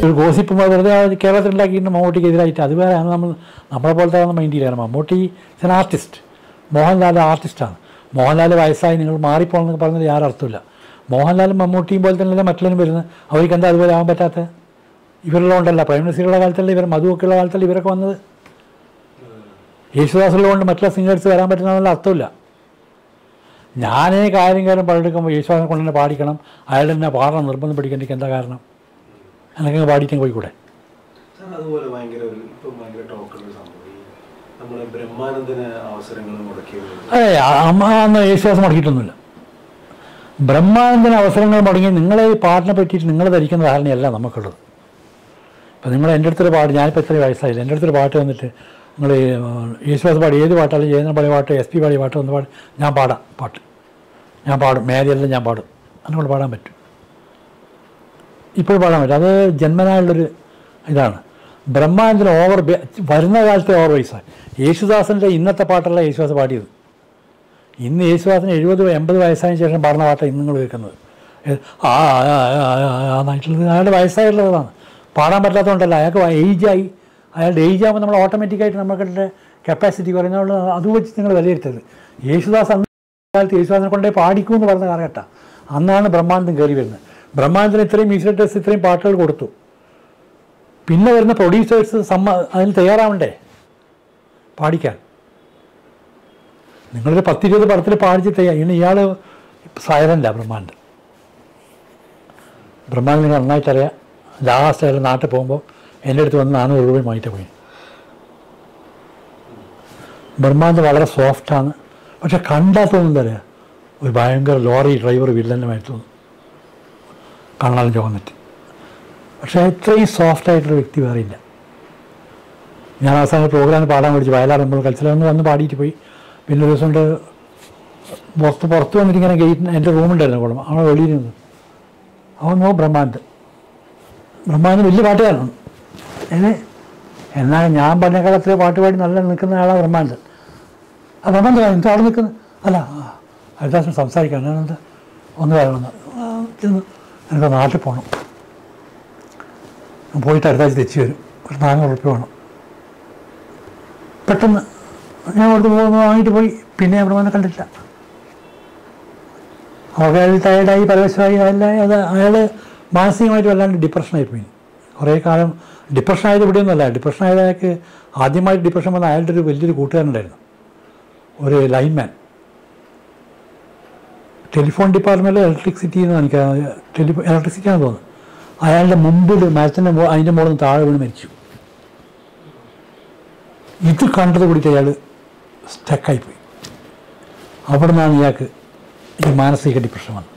ഒരു ഗോസിപ്പ് വെറുതെ കേരളത്തിൽ ഉണ്ടാക്കിയിട്ട് മമ്മൂട്ടിക്ക് എതിരായിട്ട് അത് വേറെ നമ്മൾ നമ്മളെ പോലത്തെ മൈൻഡ് ചെയ്യില്ല മമ്മൂട്ടി ഇസ് ആർട്ടിസ്റ്റ് മോഹൻലാൽ ആർട്ടിസ്റ്റാണ് മോഹൻലാൽ വയസ്സായി നിങ്ങൾ മാറിപ്പോണെന്നൊക്കെ പറഞ്ഞത് യാതൊരു അർത്ഥമില്ല മോഹൻലാലും മമ്മൂട്ടിയും പോലെ തന്നെയല്ലേ മറ്റുള്ളവരും വരുന്നത് അവർക്ക് എന്താ അതുപോലെ ആവാൻ പറ്റാത്ത ഇവരുള്ളതുകൊണ്ടല്ല പ്രൈം മിനിസ്റ്ററുടെ കാലത്തല്ല ഇവർ മധുവൊക്കെയുള്ള കാലത്തല്ല ഇവരൊക്കെ വന്നത് യേശുദാസുള്ളതുകൊണ്ട് മറ്റുള്ള സിംഗേഴ്സ് വരാൻ പറ്റുന്നതിനുള്ള അർത്ഥമില്ല ഞാനേ കാര്യം കാര്യം പങ്കെടുക്കുമ്പോൾ യേശുദാസിനെ കൊണ്ട് തന്നെ പാടിക്കണം അയാൾ തന്നെ പാടണം നിർബന്ധം പിടിക്കേണ്ട എന്താ കാരണം എന്നൊക്കെ പാടിയിട്ട് പോയിക്കൂടെ സാർ അതുപോലെ ഭയങ്കര ഒരു ഇപ്പം ഭയങ്കര ടോക്കുള്ള ഒരു സംഭവം ഈ നമ്മുടെ ബ്രഹ്മാനന്ദന് അവസരങ്ങൾ മുടക്കിയത് അതെ അമ്മ അന്ന് യേശുദാസ് മുടക്കിയിട്ടൊന്നുമില്ല ബ്രഹ്മാനന്ദന് അവസരങ്ങൾ മുടങ്ങി നിങ്ങളെ ഈ പാട്ടിനെ പറ്റിയിട്ട് നിങ്ങൾ ധരിക്കുന്ന ധാരണയല്ല നമുക്കുള്ളത് ഇപ്പം നിങ്ങൾ എൻ്റെ അടുത്തൊരു പാട്ട് ഞാനിപ്പോൾ ഇത്രയും വയസ്സായില്ല എൻ്റെ അടുത്തൊരു പാട്ട് വന്നിട്ട് നിങ്ങൾ യേശുദാസ് പാടി ഏത് പാട്ടാലും ജയന്ദ്രൻ പാടിയ പാട്ട് എസ് പി പാടിയ പാട്ട് ഒന്ന് പാടി ഞാൻ പാടാം പാട്ട് ഞാൻ പാടും മേലെല്ലാം ഞാൻ പാടും അതുകൊണ്ട് പാടാൻ പറ്റും ഇപ്പോൾ പാടാൻ പറ്റും അത് ജന്മനായുള്ളൊരു ഇതാണ് ബ്രഹ്മാനന്ദന് ഓവർ ബെ- വരുന്ന കാലത്തെ ഓവർ വയസ്സാണ് യേശുദാസിൻ്റെ ഇന്നത്തെ പാട്ടല്ല യേശുദാസ് പാടിയത് ഇന്ന് യേശുദാസിന് എഴുപത് എൺപത് വയസ്സായതിനു ശേഷം പാടുന്ന പാട്ടാണ് ഇന്ന് നിങ്ങൾ കേൾക്കുന്നത് ഏ, ആ ആ, ആ, ആ, ആ എന്നായിട്ടുള്ളത് അയാളുടെ വയസ്സായിട്ടുള്ളതാണ് പാടാൻ പറ്റാത്തതുകൊണ്ടല്ല അയാൾക്ക് ഏജായി അയാളുടെ ഏജ് ആകുമ്പോൾ നമ്മൾ ഓട്ടോമാറ്റിക്കായിട്ട് നമുക്ക് കപ്പാസിറ്റി കുറയുന്നതുകൊണ്ട് അത് വെച്ച് നിങ്ങൾ വിലയിരുത്തരുത് യേശുദാസ് അന്ന് കാലത്ത് യേശുദാസിനെ കൊണ്ടേ പാടിക്കൂ എന്ന് പറഞ്ഞ കാലഘട്ടം അന്നാണ് ബ്രഹ്മാനന്ദം കയറി വരുന്നത് ബ്രഹ്മാനന്ദന് ഇത്രയും മ്യൂസിക് ഡയറക്ടേഴ്സ് ഇത്രയും പാട്ടുകൾ കൊടുത്തു പിന്നെ വരുന്ന പ്രൊഡ്യൂസേഴ്സ് സമ്മ അതിന് തയ്യാറാവണ്ടേ പാടിക്കാൻ നിങ്ങളൊരു പത്തിരുപത് പടത്തിൽ പാടിച്ച് തയ്യാ ഇനി ഇയാൾ സൈലൻ്റാണ് ബ്രഹ്മാനന്ദൻ ബ്രഹ്മാനന്ദൻ നിങ്ങൾ നന്നായിട്ടറിയാം ലാസ്റ്റ് അയാൾ നാട്ടിൽ പോകുമ്പോൾ എൻ്റെ അടുത്ത് വന്ന് നാനൂറ് രൂപയും വാങ്ങിയിട്ട് പോയി ബ്രഹ്മാനന്ദൻ വളരെ സോഫ്റ്റാണ് പക്ഷെ കണ്ടാൽ തോന്നുന്നത് ഒരു ഭയങ്കര ലോറി ഡ്രൈവർ വില്ലനുമായി തോന്നും കണ്ണാലും ചുവന്നിട്ട് പക്ഷേ ഇത്രയും സോഫ്റ്റായിട്ടുള്ള വ്യക്തി വേറെ ഇല്ല ഞാൻ അവസാനം പ്രോഗ്രാമിന് പാടാൻ വിളിച്ചു വയലാർ നമ്മൾ കൽച്ചലൊന്ന് വന്ന് പാടിയിട്ട് പോയി പിന്നെ ഒരു ദിവസം കൊണ്ട് പുറത്ത് പുറത്ത് വന്നിട്ട് ഇങ്ങനെ ഗേറ്റിന് എൻ്റെ റൂമുണ്ടായിരുന്നു കുളം അവളെ വെളിയിൽ നിന്ന് അവൻ നോ ബ്രഹ്മാനന്ദൻ ബ്രഹ്മാനന്ദൻ വലിയ പാട്ടുകാരനാണ് ഏ എന്നാൽ ഞാൻ പറഞ്ഞേക്കാൾ അത്രയും പാട്ട് പാടി നല്ല നിൽക്കുന്ന ആളാണ് ബ്രഹ്മാനന്ദൻ ആ ബ്രഹ്മാനന്ദൻ എന്താ അവിടെ നിൽക്കുന്നത് അല്ല ഹരിദാസൻ സംസാരിക്കാൻ ഞാനെന്താ ഒന്ന് വരണമെന്ന് ആ, ചെന്ന് എനിക്ക് നാട്ടിൽ പോകണം ഞാൻ പോയിട്ട് അടുത്താഴ്ച തിരിച്ചു വരും ഒരു നാനൂറ് ഉറുപ്പ്യ വേണം പെട്ടെന്ന് ഞാൻ അവിടുത്തെ പോകുന്നു വാങ്ങിയിട്ട് പോയി പിന്നെ അവിടെ വന്ന് കണ്ടില്ല അവർക്ക് അയാൾ ടയർഡായി പരവശമായി അല്ല അത് അയാൾ മാനസികമായിട്ട് വല്ലാണ്ട് ഡിപ്രഷനായി പോയി കുറേ കാലം ഡിപ്രഷൻ ആയത് ഇവിടെയൊന്നുമല്ല ഡിപ്രഷൻ ആയത് അയാൾക്ക് ആദ്യമായിട്ട് ഡിപ്രഷൻ വന്ന അയാളുടെ ഒരു വലിയൊരു കൂട്ടുകാരനുണ്ടായിരുന്നു ഒരു ലൈൻമാൻ ടെലിഫോൺ ഡിപ്പാർട്ട്മെൻറ്റിൽ ഇലക്ട്രിസിറ്റി എന്ന് എനിക്ക് ടെലിഫോ ഇലക്ട്രിസിറ്റി ആണെന്ന് തോന്നുന്നു അയാളുടെ മുമ്പിൽ മരത്തിൻ്റെ മോ അതിൻ്റെ മുകളിൽ നിന്ന് താഴെ വീണ് മരിച്ചു ഇത് കണ്ടത് കൂടിയിട്ട് അയാൾ സ്റ്റക്കായിപ്പോയി അവിടെ നിന്നാണ് ഇയാൾക്ക് ഈ മാനസിക ഡിപ്രഷൻ വന്നത്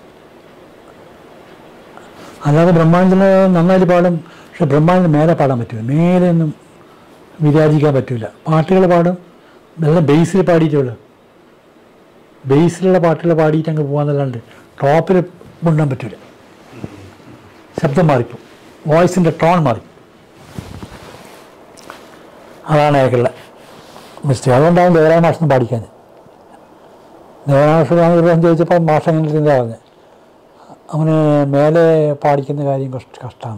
അല്ലാതെ ബ്രഹ്മാനന്ദന് നന്നായിട്ട് പാടും പക്ഷെ ബ്രഹ്മാനന്ദന് മേലെ പാടാൻ പറ്റില്ല മേലെ ഒന്നും വിരാജിക്കാൻ പറ്റില്ല പാട്ടുകൾ പാടും നല്ല ബേസിൽ പാടിയിട്ടുള്ളൂ ബേസിലുള്ള പാട്ടുകൾ പാടിയിട്ട് അങ്ങ് പോകാന്നല്ലാണ്ട് ടോപ്പിൽ കൊണ്ടാൻ പറ്റില്ല ശബ്ദം മാറിപ്പോ വോയിസിൻ്റെ ടോൺ മാറി അതാണ് അയാൾക്കുള്ള മിസ്റ്റേക്ക് അതുകൊണ്ടാണ് ദേവരായ മാഷിനെ പാടിക്കാൻ ദേവരായ മാഷ് ഞാൻ ഒരു പ്രാവശ്യം ചോദിച്ചപ്പോൾ മാഷ അങ്ങനെ ചിന്ത പറഞ്ഞത് അവന് മേലെ പാടിക്കുന്ന കാര്യം കഷ്ട കഷ്ടമാണ്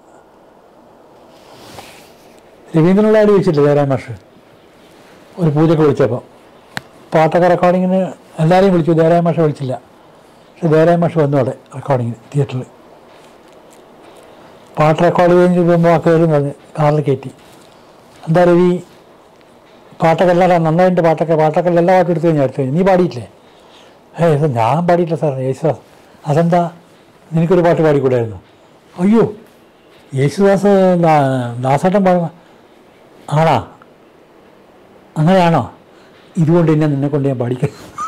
രവീന്ദ്രനുള്ള ആടി ചോദിച്ചില്ലേ ദേവരായ മാഷ് ഒരു പൂജയ്ക്ക് വിളിച്ചപ്പോൾ പാട്ടൊക്കെ റെക്കോർഡിങ്ങിന് എല്ലാവരെയും വിളിച്ചു ദേവരായ മാഷ വിളിച്ചില്ല പക്ഷെ ദേവരായ മാഷ് വന്നു അവിടെ റെക്കോർഡിങ്ങിന് തിയേറ്ററിൽ പാട്ട് റെക്കോർഡ് കഴിഞ്ഞ് പോകുമ്പോൾ ആ കയറി പറഞ്ഞ് കാറിൽ കയറ്റി എന്താ രവി പാട്ടൊക്കെ എല്ലാം നന്നായിട്ട് പാട്ടൊക്കെ പാട്ടൊക്കെ എല്ലാ പാട്ടും എടുത്തു കഴിഞ്ഞാൽ എടുത്തു കഴിഞ്ഞു നീ പാടിയിട്ടില്ലേ ഏ ഇത് ഞാൻ പാടിയിട്ടില്ല സാർ യേശുദാസ് അതെന്താ നിനക്കൊരു പാട്ട് പാടിക്കൂടായിരുന്നു അയ്യോ യേശുദാസ് ദാ- ദാസേട്ടൻ പാടുന്ന ആണാ അങ്ങനെയാണോ ഇതുകൊണ്ട് തന്നെ നിന്നെ കൊണ്ട് ഞാൻ പാടിക്കാം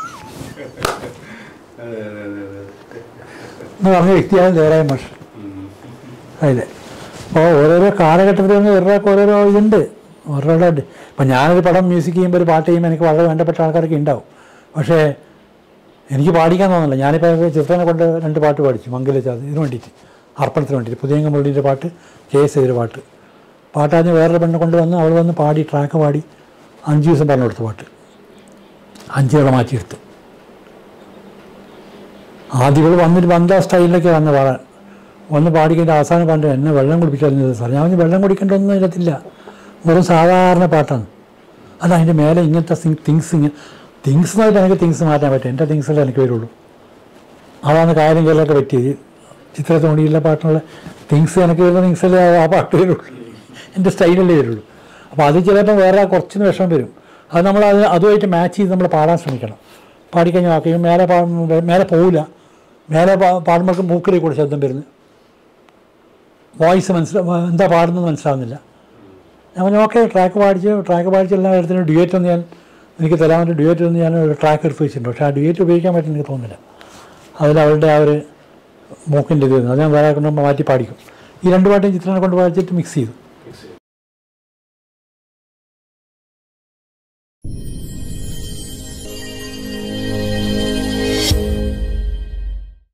അതെ അതെ അതെ അതെ എന്ന് പറഞ്ഞ വ്യക്തിയാണ് ദേവരായ മാഷ് ഉം. അതെ അപ്പോൾ ഓരോരോ കാലഘട്ടത്തിൽ നിന്ന് ഒരാൾക്ക് ഓരോരോ ഇതുണ്ട് ഓരോരോ ഉണ്ട് ഇപ്പം ഞാനൊരു പടം മ്യൂസിക് ചെയ്യുമ്പോൾ ഒരു പാട്ട് ചെയ്യുമ്പോൾ എനിക്ക് വളരെ വേണ്ടപ്പെട്ട ആൾക്കാരൊക്കെ ഉണ്ടാവും പക്ഷേ എനിക്ക് പാടിക്കാൻ തോന്നില്ല ഞാനിപ്പോൾ ചിത്രനെ കൊണ്ട് രണ്ട് പാട്ട് പാടിച്ചു മംഗലച്ചാത് ഇതിന് വേണ്ടിയിട്ട് അർപ്പണത്തിന് വേണ്ടിയിട്ട് പുതിയ മുള്ളിൻ്റെ പാട്ട് കെ എസ് ചെയ്തൊരു പാട്ട് പാട്ടാദ്യം വേറൊരു പെണ്ണെ കൊണ്ട് വന്ന് അവൾ വന്ന് പാടി ട്രാക്ക് പാടി അഞ്ച് ദിവസം പറഞ്ഞു കൊടുത്ത പാട്ട് അഞ്ചുകളെ മാറ്റിയെടുത്ത് ആദ്യം ഇവൾ വന്നിട്ട് വന്ന സ്റ്റൈലിലൊക്കെ വന്ന് പാടാൻ വന്ന് പാടിക്കഴിഞ്ഞ അവസാനം കണ്ടു എന്നെ വെള്ളം കുടിപ്പിച്ചത് സാർ ഞാൻ പറഞ്ഞു, വെള്ളം കുടിക്കേണ്ടതൊന്നും അതിനകത്തില്ല വെറും സാധാരണ പാട്ടാണ് അല്ല അതിൻ്റെ മേലെ ഇങ്ങനത്തെ തിങ്സ് ഇങ്ങനെ തിങ്സുമായിട്ട് എനിക്ക് തിങ്സ് മാറ്റാൻ പറ്റും എൻ്റെ തിങ്സിലേ എനിക്ക് വരുള്ളൂ അതാണ് കാര്യം കേരളമൊക്കെ പറ്റിയത് ചിത്രത്തോണിയിലെ പാട്ടിനുള്ള തിങ്സ് എനിക്ക് വരുന്ന തിങ്സല്ലേ ആ പാട്ട് വരുള്ളൂ എൻ്റെ സ്റ്റൈലല്ലേ വരുള്ളൂ അപ്പോൾ അത് ചിലപ്പോൾ വേറെ കുറച്ചിന് വിഷമം വരും അത് നമ്മൾ അത് അതുമായിട്ട് മാച്ച് ചെയ്ത് നമ്മൾ പാടാൻ ശ്രമിക്കണം പാടിക്കഴിഞ്ഞാൽ ആക്കി മേലെ പാ മേലെ പോവില്ല മേലെ പാ- പാടുമ്പോഴേക്കും മൂക്കിലേക്ക് കൂടെ ശബ്ദം വരുന്നു വോയിസ് മനസ്സില എന്താ പാടുന്നത് മനസ്സിലാവുന്നില്ല ഞാൻ പറഞ്ഞു ഓക്കെ ട്രാക്ക് പാടിച്ച് ട്രാക്ക് പാടിച്ച് എല്ലാ കാര്യത്തിനും ഡ്യുവേറ്റ് ഒന്ന് ഞാൻ എനിക്ക് തരാൻ വേണ്ടി ഡ്യുവേറ്റ് ഒന്ന് ഞാൻ ഒരു ട്രാക്ക് എടുത്ത് വെച്ചിട്ടുണ്ട് പക്ഷേ ആ ഡ്യുവേറ്റ് ഉപയോഗിക്കാൻ പറ്റുമെന്ന് എനിക്ക് തോന്നുന്നില്ല അതിൽ അവരുടെ ആ ഒരു മൂക്കിൻ്റെ ഇത് വരുന്നു അത് ഞാൻ വേറെ കൊണ്ട് മാറ്റി പാടിക്കും ഈ രണ്ട് പാട്ടും ചിത്രനെ കൊണ്ട് പാടിച്ചിട്ട് മിക്സ് ചെയ്തു Mix ചെയ്തു.